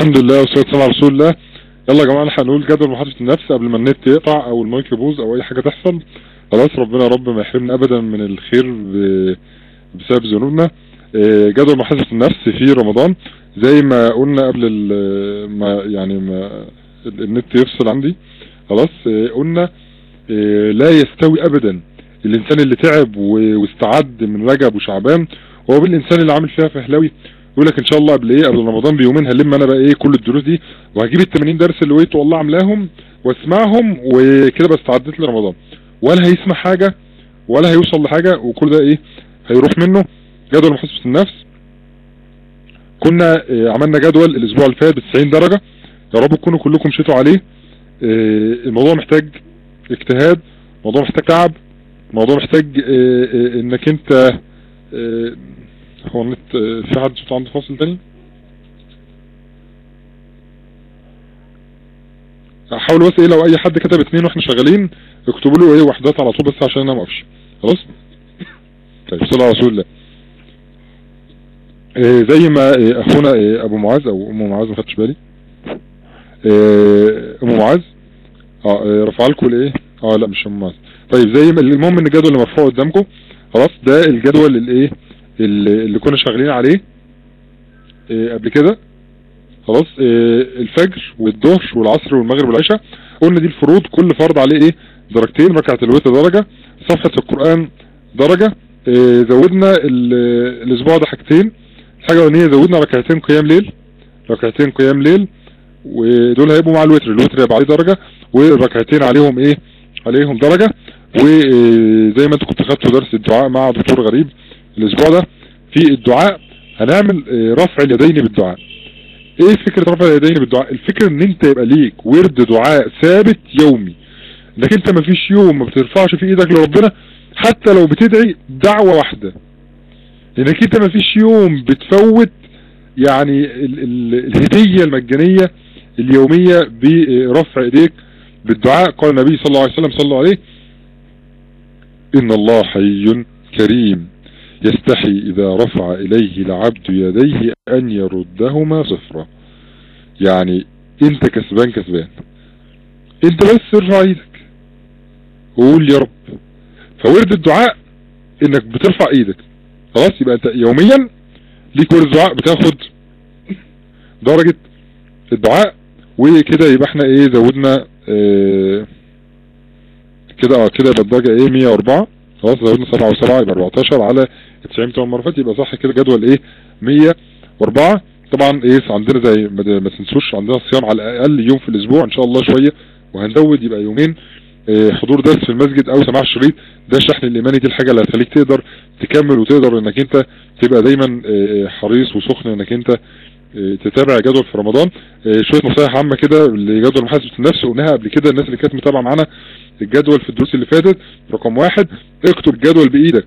الحمد لله والصلاة والسلام على رسول الله يلا يا جماعة احنا هنقول جدول محاسبة النفس قبل ما النت يقطع او المايك يبوظ او اي حاجة تحصل خلاص ربنا يا رب ما يحرمنا ابدا من الخير ب- بسبب ذنوبنا آه، جدول محاسبة النفس في رمضان زي ما قلنا قبل ال- ما يعني ما النت يفصل عندي خلاص آه، قلنا آه، لا يستوي ابدا الانسان اللي تعب و- واستعد من رجب وشعبان هو بالانسان اللي عامل فيها فهلاوي يقول لك ان شاء الله قبل ايه قبل رمضان بيومين هلم انا بقى ايه كل الدروس دي وهجيب ال 80 درس اللي وقيت والله عاملاهم واسمعهم وكده بس استعدت لرمضان ولا هيسمع حاجه ولا هيوصل لحاجه وكل ده ايه هيروح منه جدول محاسبه النفس كنا آه، عملنا جدول الاسبوع اللي فات ب 90 درجه يا رب تكونوا كلكم مشيتوا عليه آه، الموضوع محتاج اجتهاد الموضوع محتاج تعب الموضوع محتاج آه، آه، انك انت آه، هو النت آه، في حد صوت عنده فاصل تاني حاولوا بس ايه لو اي حد كتب اتنين واحنا شغالين اكتبوا له ايه وحدات على طول بس عشان انا ما اقفش خلاص طيب صلى على رسول الله آه، زي ما آه، اخونا آه، ابو معاذ او ام معاذ ما خدتش بالي آه، ام معاذ اه آه، رفع لكم الايه اه لا مش ام معاذ طيب زي ما المهم ان الجدول اللي مرفوع قدامكم خلاص ده الجدول الايه اللي اللي كنا شغالين عليه آه، قبل كده خلاص آه، الفجر والظهر والعصر والمغرب والعشاء قلنا دي الفروض كل فرض عليه ايه درجتين ركعة الوتر درجة صفحة القرآن درجة آه، زودنا ال- الاسبوع ده حاجتين الحاجة الاولانية زودنا ركعتين قيام ليل ركعتين قيام ليل ودول هيبقوا مع الوتر الوتر هيبقى عليه درجة والركعتين عليهم ايه عليهم درجة وزي ما انتوا كنتوا خدتوا درس الدعاء مع دكتور غريب الاسبوع ده في الدعاء هنعمل آه، رفع اليدين بالدعاء ايه فكرة رفع اليدين بالدعاء الفكرة ان انت يبقى ليك ورد دعاء ثابت يومي انك انت مفيش يوم ما بترفعش في ايدك لربنا حتى لو بتدعي دعوة واحدة انك انت مفيش يوم بتفوت يعني ال ال الهدية المجانية اليومية برفع ايديك بالدعاء قال النبي صلى الله عليه وسلم صلى الله عليه ان الله حي كريم يستحي اذا رفع اليه العبد يديه ان يردهما صفرا يعني انت كسبان كسبان انت بس ارفع ايدك وقول يا رب فورد الدعاء انك بترفع ايدك خلاص يبقى انت يوميا ليك ورد دعاء بتاخد درجة الدعاء وكده يبقى احنا ايه زودنا اه كده اه كده يبقى الدرجة ايه 104 خلاص زودنا 7 و7 يبقى 14 على 90 بتوع المرة يبقى صح كده جدول ايه 104 طبعا ايه عندنا زي ما ما تنسوش عندنا صيام على الاقل يوم في الاسبوع ان شاء الله شوية وهنزود يبقى يومين اه حضور درس في المسجد او سماع الشريط ده الشحن الايماني دي الحاجة اللي هتخليك تقدر تكمل وتقدر انك انت تبقى دايما اه حريص وسخن انك انت اه تتابع جدول في رمضان اه شوية نصايح عامة كده لجدول محاسبة النفس قلناها قبل كده الناس اللي كانت متابعة معانا الجدول في الدروس اللي فاتت رقم واحد اكتب جدول بايدك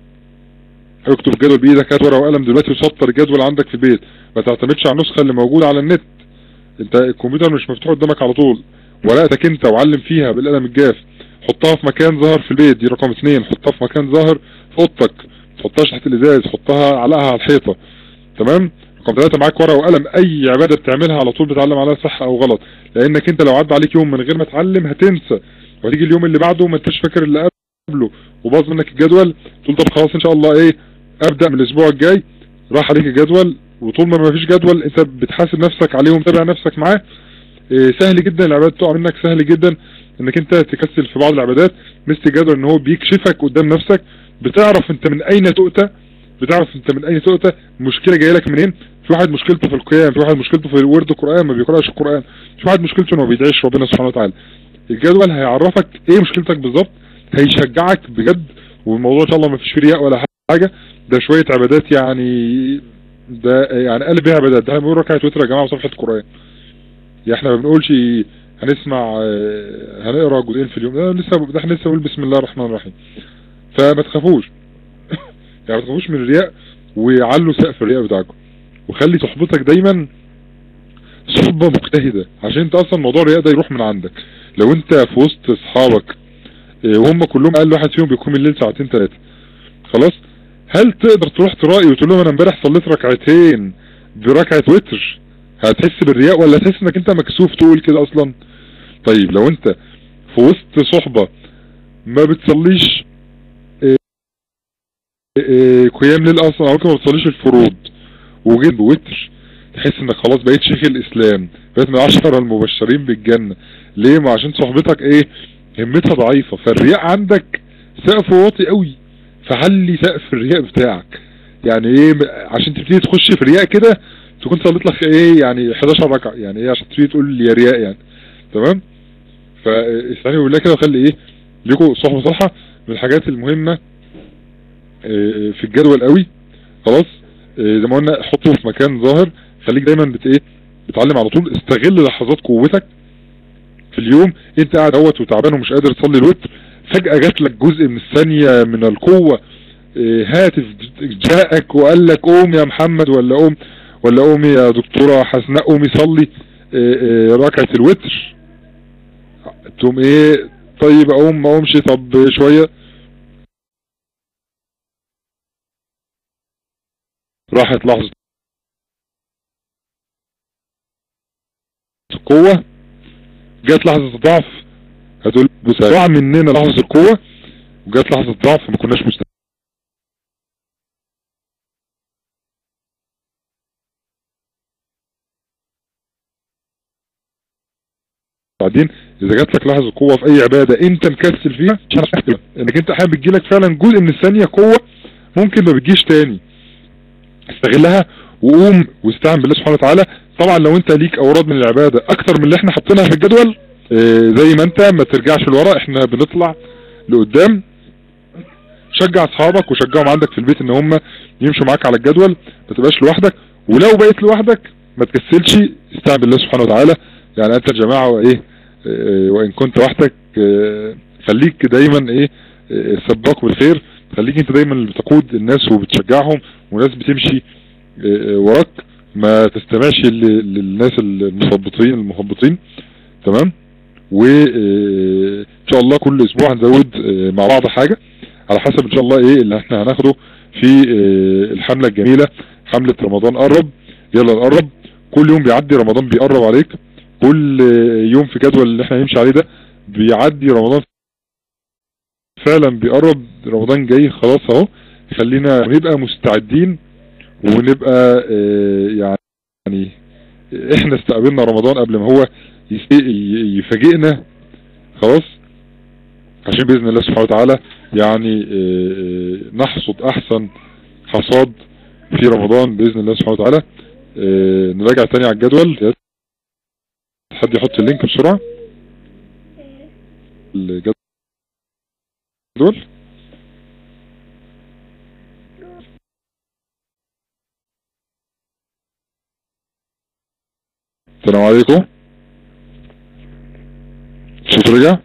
اكتب جدول بايدك هات ورقه وقلم دلوقتي وسطر الجدول عندك في البيت ما تعتمدش على النسخه اللي موجوده على النت انت الكمبيوتر مش مفتوح قدامك على طول ورقتك انت وعلم فيها بالقلم الجاف حطها في مكان ظاهر في البيت دي رقم اثنين حطها في مكان ظاهر في اوضتك تحطهاش تحت الازاز حطها علقها على الحيطه تمام رقم ثلاثة معاك ورقه وقلم اي عباده بتعملها على طول بتعلم عليها صح او غلط لانك انت لو عدى عليك يوم من غير ما تعلم هتنسى وهتيجي اليوم اللي بعده ما انتش فاكر اللي قبله وباظ منك الجدول تقول طب خلاص ان شاء الله ايه ابدا من الاسبوع الجاي راح عليك الجدول وطول ما ما فيش جدول انت بتحاسب نفسك عليه ومتابع نفسك معاه إيه سهل جدا العبادات تقع منك سهل جدا انك انت تكسل في بعض العبادات مثل الجدول ان هو بيكشفك قدام نفسك بتعرف انت من اين تؤتى بتعرف انت من اين تؤتى المشكله جايه لك منين في واحد مشكلته في القيام في واحد مشكلته في ورد القران ما بيقراش القران في واحد مشكلته انه ما بيدعيش ربنا سبحانه وتعالى الجدول هيعرفك ايه مشكلتك بالظبط هيشجعك بجد والموضوع ان شاء الله ما فيش فيه رياء ولا حاجه ده شويه عبادات يعني ده يعني قلب بيها عبادات ده بنقول ركعه وتر يا جماعه وصفحه القران يعني احنا ما بنقولش هنسمع هنقرا جزئين في اليوم ده لسه ده احنا لسه بنقول بسم الله الرحمن الرحيم فما تخافوش يعني ما تخافوش من الرياء وعلوا سقف الرياء بتاعكم وخلي صحبتك دايما صحبة مجتهدة عشان انت اصلا موضوع الرياء ده يروح من عندك لو انت في وسط اصحابك وهم كلهم اقل واحد فيهم بيكون الليل ساعتين ثلاثة خلاص هل تقدر تروح ترائي وتقول لهم انا امبارح صليت ركعتين بركعة وتر هتحس بالرياء ولا هتحس انك انت مكسوف تقول كده اصلا طيب لو انت في وسط صحبة ما بتصليش اه اه قيام ليل اصلا او ما بتصليش الفروض وجيت بوتر تحس انك خلاص بقيت شيخ الاسلام بقيت من عشرة المبشرين بالجنة ليه ما عشان صحبتك ايه همتها ضعيفة فالرياء عندك سقف واطي قوي فعلي سقف الرياء بتاعك يعني ايه عشان تبتدي تخش في الرياء كده تكون صليت لك ايه يعني 11 ركعه يعني ايه عشان تبتدي تقول يا رياء يعني تمام فاستعينوا بالله كده وخلي ايه ليكوا صحبه صالحه من الحاجات المهمه في الجدول قوي خلاص زي ما قلنا حطه في مكان ظاهر خليك دايما بت ايه بتعلم على طول استغل لحظات قوتك في اليوم انت قاعد اهوت وتعبان ومش قادر تصلي الوتر فجأة جات لك جزء من الثانية من القوة هاتف جاءك وقال لك قوم يا محمد ولا قوم ولا قومي يا دكتورة حسناء قومي صلي ركعة الوتر تقوم ايه طيب اقوم ما اقومش طب شوية راحت لحظة القوة جات لحظة ضعف هتقول بص ضاع مننا لحظة القوة وجات لحظة ضعف ما كناش مستعدين بعدين اذا جات لك لحظة قوة في اي عبادة انت مكسل فيها انك انت احيانا بتجيلك فعلا جزء من الثانية قوة ممكن ما بتجيش تاني استغلها وقوم واستعن بالله سبحانه وتعالى طبعا لو انت ليك اوراد من العبادة اكتر من اللي احنا حاطينها في الجدول اه زي ما انت ما ترجعش لورا احنا بنطلع لقدام شجع اصحابك وشجعهم عندك في البيت ان هم يمشوا معاك على الجدول ما تبقاش لوحدك ولو بقيت لوحدك ما تكسلش استعن بالله سبحانه وتعالى يعني انت الجماعة وايه اه وان كنت وحدك اه خليك دايما ايه سباق بالخير خليك انت دايما اللي بتقود الناس وبتشجعهم وناس بتمشي وراك ما تستمعش للناس المثبطين المهبطين تمام وان شاء الله كل اسبوع هنزود مع بعض حاجة على حسب ان شاء الله ايه اللي احنا هناخده في الحملة الجميلة حملة رمضان قرب يلا نقرب كل يوم بيعدي رمضان بيقرب عليك كل يوم في جدول اللي احنا هنمشي عليه ده بيعدي رمضان فعلا بيقرب رمضان جاي خلاص اهو خلينا نبقى مستعدين ونبقى اه يعني احنا استقبلنا رمضان قبل ما هو يفاجئنا خلاص عشان بإذن الله سبحانه وتعالى يعني اه نحصد احسن حصاد في رمضان بإذن الله سبحانه وتعالى اه نراجع تاني على الجدول حد يحط اللينك بسرعة الجدول السلام عليكم صوت رجع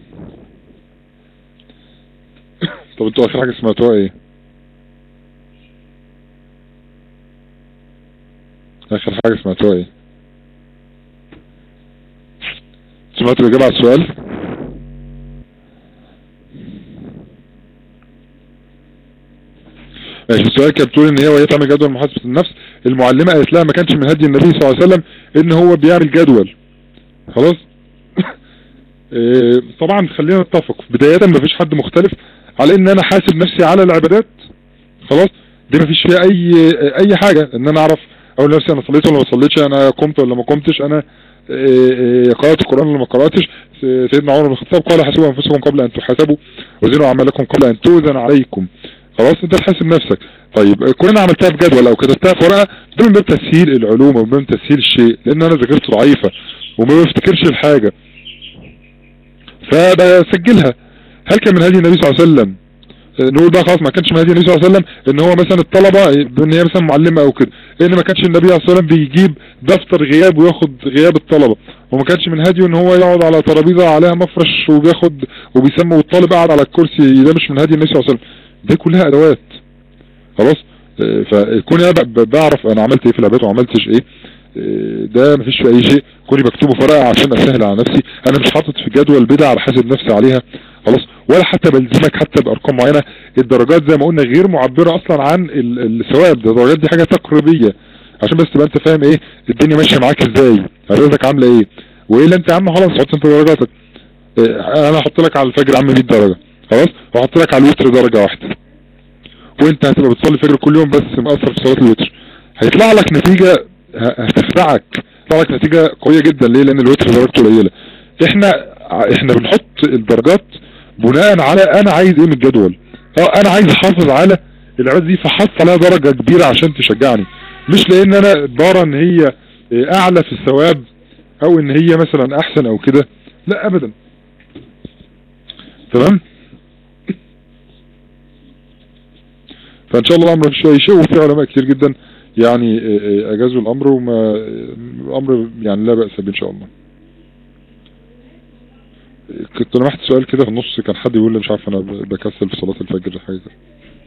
طب انتوا اخر حاجة سمعتوها ايه اخر حاجة سمعتوها ايه سمعتوا الاجابة على السؤال ماشي السؤال كانت بتقول ان هي وهي تعمل جدول محاسبة النفس المعلمة قالت لها ما كانش من هدي النبي صلى الله عليه وسلم ان هو بيعمل جدول خلاص اه طبعا خلينا نتفق بداية ما فيش حد مختلف على ان انا حاسب نفسي على العبادات خلاص دي ما فيش فيها اي اي حاجة ان انا اعرف اقول لنفسي انا صليت ولا ما صليتش انا قمت ولا ما قمتش انا اه قرأت القرآن ولا ما قرأتش سيدنا عمر بن الخطاب قال حسبوا انفسكم قبل ان تحاسبوا وزنوا اعمالكم قبل ان توزن عليكم خلاص انت تحاسب نفسك طيب كلنا عملتها بجدول او كتبتها في ورقه ده من باب تسهيل العلوم ومن باب تسهيل الشيء لان انا ذاكرته ضعيفه وما بفتكرش الحاجه فبسجلها هل كان من هدي النبي صلى الله عليه وسلم نقول بقى خلاص ما كانش من هدي النبي صلى الله عليه وسلم ان هو مثلا الطلبه ان هي مثلا معلمه او كده لان ما كانش النبي صلى الله عليه وسلم بيجيب دفتر غياب وياخد غياب الطلبه وما كانش من هديه ان هو يقعد على ترابيزه عليها مفرش وبياخد وبيسمى والطالب قاعد على الكرسي ده مش من هدي النبي صلى الله عليه وسلم دي كلها ادوات خلاص فكوني انا بعرف انا عملت ايه في العبادات وما عملتش ايه ده مفيش في اي شيء كوني بكتبه في ورقه عشان اسهل على نفسي انا مش حاطط في جدول بدع على حاسب نفسي عليها خلاص ولا حتى بلزمك حتى بارقام معينه الدرجات زي ما قلنا غير معبره اصلا عن الثواب ده الدرجات دي حاجه تقريبيه عشان بس تبقى انت فاهم ايه الدنيا ماشيه معاك ازاي درجاتك عامله ايه وايه اللي انت يا عم خلاص حط انت درجاتك إيه انا هحط لك على الفجر يا عم 100 درجه خلاص وهحط لك على الوتر درجه واحده وانت هتبقى بتصلي الفجر كل يوم بس مقصر في صلاه الوتر هيطلع لك نتيجه ه- هتخدعك يطلع لك نتيجه قويه جدا ليه لان الوتر درجته قليله احنا احنا بنحط الدرجات بناء على انا عايز ايه من الجدول اه انا عايز احافظ على العبادة دي فحط عليها درجة كبيرة عشان تشجعني مش لان انا بارى ان هي اه، اعلى في الثواب او ان هي مثلا احسن او كده لا ابدا تمام فان شاء الله الامر مش اي شيء وفي علماء كتير جدا يعني اه، اه، اجازوا الامر وما الامر يعني لا بأس به ان شاء الله كنت لمحت سؤال كده في النص كان حد يقول لي مش عارف انا ب- بكسل في صلاة الفجر حاجة كده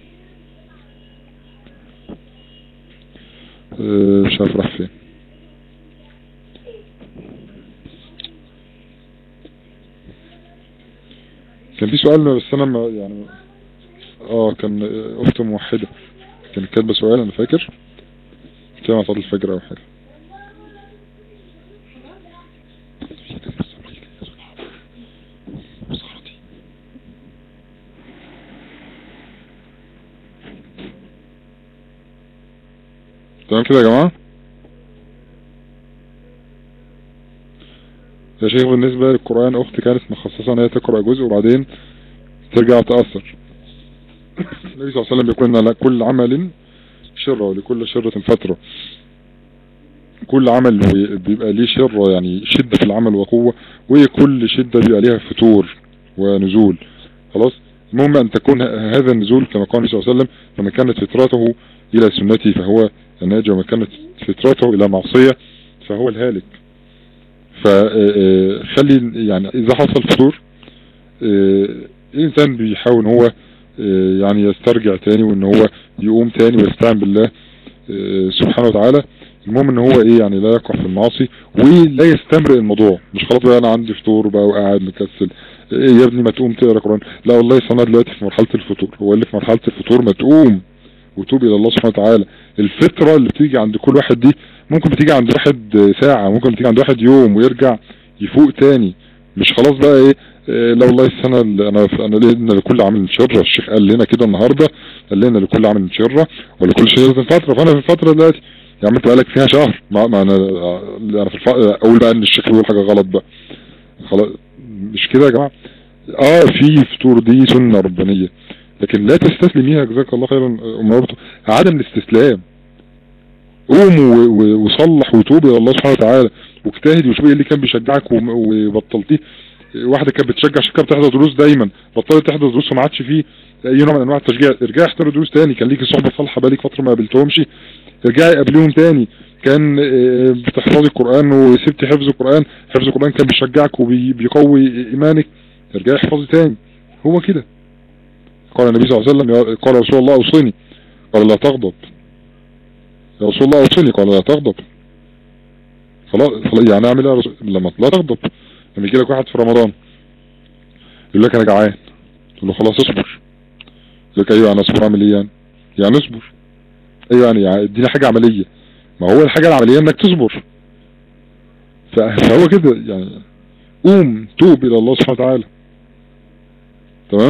اه، مش عارف راح فين كان في سؤال بس انا ما يعني اه كان اه، اخت موحدة كانت كاتبة سؤال انا فاكر كان صلاة الفجر او حاجة تمام كده يا جماعة يا شيخ بالنسبة للقرآن أختي كانت مخصصة إن هي تقرأ جزء وبعدين ترجع تأثر النبي صلى الله عليه وسلم بيقول إن كل عمل شرة ولكل شرة فترة كل عمل بي- بيبقى ليه شرة يعني شدة في العمل وقوة وكل شدة بيبقى ليها فتور ونزول خلاص المهم أن تكون ه- هذا النزول كما قال النبي صلى الله عليه وسلم فمن كانت فطرته إلى سنتي فهو الناجي ومن كانت فطرته إلى معصية فهو الهالك فخلي يعني إذا حصل فطور آه، الإنسان بيحاول إن هو آه، يعني يسترجع تاني وإن هو يقوم تاني ويستعين بالله آه، سبحانه وتعالى المهم ان هو ايه يعني لا يقع في المعاصي ولا يستمرئ الموضوع مش خلاص بقى انا عندي فطور بقى وقاعد مكسل إيه يا ابني ما تقوم تقرا قران لا والله انا دلوقتي في مرحله الفطور هو اللي في مرحله الفطور ما تقوم وتوب الى الله سبحانه وتعالى الفطره اللي بتيجي عند كل واحد دي ممكن بتيجي عند واحد ساعه ممكن بتيجي عند واحد يوم ويرجع يفوق تاني مش خلاص بقى ايه إيه، لا والله السنة اللي انا انا ليه ان لكل عمل شرة الشيخ قال لنا كده النهاردة قال لنا لكل عمل شرة ولكل شرة فترة فانا في الفترة دلوقتي يا عم انت بقالك فيها شهر ما, ما انا انا في الف... اقول بقى ان الشيخ بيقول حاجة غلط بقى خلاص مش كده يا جماعة اه في فطور دي سنة ربانية لكن لا تستسلميها جزاك الله خيرا ام ربط عدم الاستسلام قوم و- و- وصلح وتوب الى الله سبحانه وتعالى واجتهد وشوف ايه اللي كان بيشجعك وم- وبطلتيه واحده كانت بتشجع عشان كانت بتحضر دروس دايما بطلت تحضر دروس وما عادش فيه اي نوع من انواع التشجيع ارجعي احضري دروس تاني كان ليكي صحبه صالحه بقالك فتره ما قابلتهمش ارجعي قابليهم تاني كان آه، بتحفظي القران وسبتي حفظ القران حفظ القران كان بيشجعك وبيقوي ايمانك ارجعي احفظي تاني هو كده قال النبي صلى الله عليه وسلم يا- قال رسول الله اوصني قال لا تغضب يا رسول الله اوصني قال لا تغضب خلاص خلاص يعني اعمل ايه يا رسول لما لا تغضب لما يجي لك واحد في رمضان يقول لك انا جعان تقول له خلاص اصبر يقول لك ايوه انا اصبر اعمل ايه يعني يعني اصبر ايوه يعني يعني اديني حاجه عمليه ما هو الحاجه العمليه انك تصبر ف- فهو كده يعني قوم توب الى الله سبحانه وتعالى تمام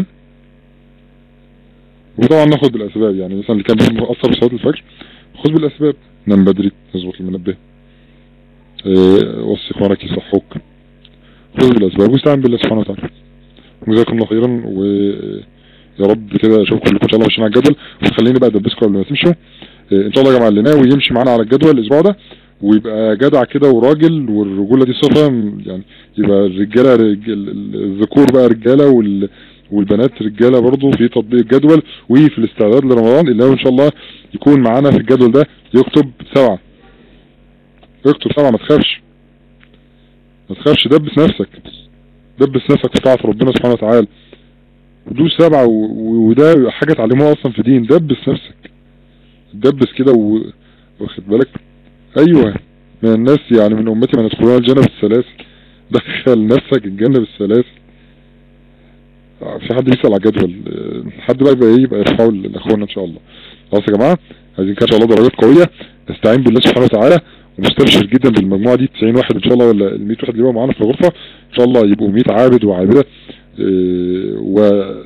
وطبعا ناخد بالاسباب يعني مثلا اللي كان مؤثر في صلاه الفجر خذ بالاسباب نام بدري تظبط المنبه إيه، وصي اخوانك يصحوك خذ بالاسباب واستعن بالله سبحانه وتعالى جزاكم الله خيرا ويا رب كده اشوفكم كلكم ان شاء الله ماشيين على الجدول وخليني بقى ادبسكم قبل ما تمشوا إيه، ان شاء الله يا جماعه اللي ناوي يمشي معانا على الجدول الاسبوع ده ويبقى جدع كده وراجل والرجوله دي صفه يعني يبقى الرجاله رجال الذكور بقى رجاله وال والبنات رجاله برضه في تطبيق الجدول وفي الاستعداد لرمضان اللي هو ان شاء الله يكون معانا في الجدول ده يكتب سبعه اكتب سبعه ما تخافش ما تخافش دبس نفسك دبس نفسك في طاعة ربنا سبحانه وتعالى دوس سبعة و- و- وده حاجة تعلموها اصلا في دين دبس نفسك دبس كده و... واخد بالك ايوه من الناس يعني من امتي من يدخلون الجنة بالسلاسل دخل نفسك الجنة بالسلاسل آه، في حد يسأل على جدول آه، حد بقى يبقى ايه يبقى يرفعه لاخواننا ان شاء الله خلاص يا جماعة عايزين كده ان شاء الله درجات قوية استعين بالله سبحانه وتعالى ومستبشر جدا بالمجموعة دي 90 واحد ان شاء الله ولا ال 100 واحد اللي يبقوا معانا في الغرفة ان شاء الله يبقوا 100 عابد وعابدة اه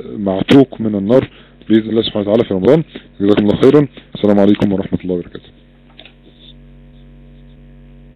ومعتوق من النار بإذن الله سبحانه وتعالى في رمضان جزاكم الله خيرا السلام عليكم ورحمة الله وبركاته